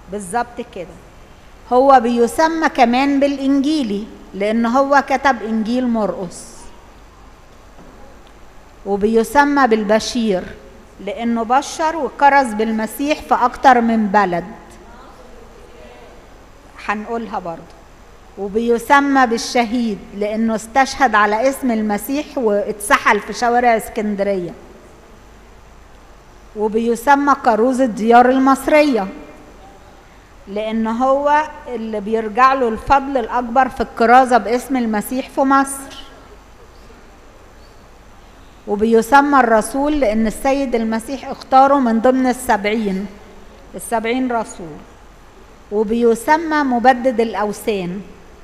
بالظبط كده هو بيسمى كمان بالإنجيلي لأن هو كتب إنجيل مرقس وبيسمى بالبشير لأنه بشر وكرز بالمسيح في أكتر من بلد هنقولها برضه وبيسمى بالشهيد لأنه استشهد على اسم المسيح واتسحل في شوارع اسكندرية وبيسمى كروز الديار المصرية لأن هو اللي بيرجع له الفضل الأكبر في الكرازة باسم المسيح في مصر وبيسمى الرسول لأن السيد المسيح اختاره من ضمن السبعين السبعين رسول وبيسمى مبدد الأوثان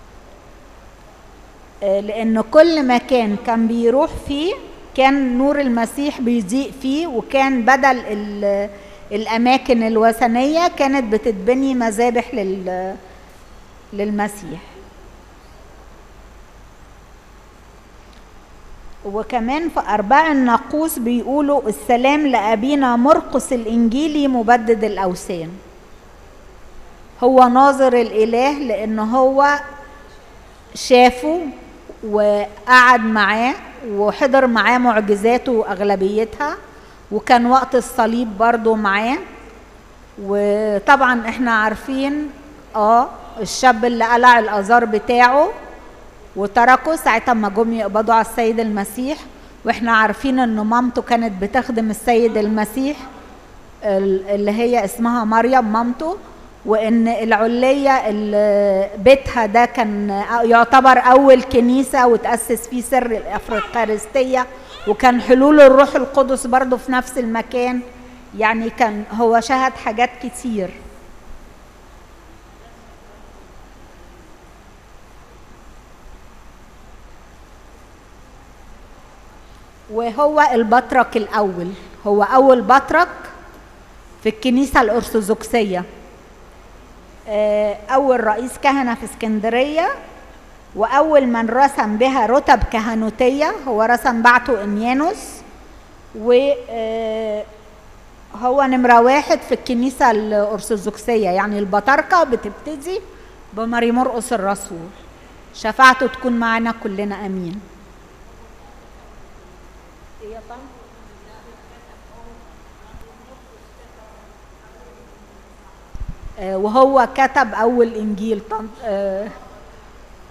لأن كل مكان كان بيروح فيه كان نور المسيح بيضيء فيه وكان بدل الأماكن الوثنية كانت بتتبني مذابح لل للمسيح وكمان في أرباع الناقوس بيقولوا السلام لأبينا مرقس الإنجيلي مبدد الأوثان هو ناظر الإله لأن هو شافه وقعد معاه وحضر معاه معجزاته أغلبيتها وكان وقت الصليب برضو معاه وطبعا احنا عارفين اه الشاب اللي قلع الازار بتاعه وتركه ساعتها ما جم يقبضوا على السيد المسيح واحنا عارفين ان مامته كانت بتخدم السيد المسيح اللي هي اسمها مريم مامته وان العليه اللي بيتها ده كان يعتبر اول كنيسه وتاسس فيه سر الافريقارستيه وكان حلول الروح القدس برضه في نفس المكان يعني كان هو شهد حاجات كتير وهو البطرك الأول هو أول بطرك في الكنيسة الأرثوذكسية أول رئيس كهنة في اسكندرية وأول من رسم بها رتب كهنوتية هو رسم بعته إنيانوس وهو نمرة واحد في الكنيسة الأرثوذكسية يعني البطاركة بتبتدي بماري مرقس الرسول شفاعته تكون معنا كلنا أمين وهو كتب أول إنجيل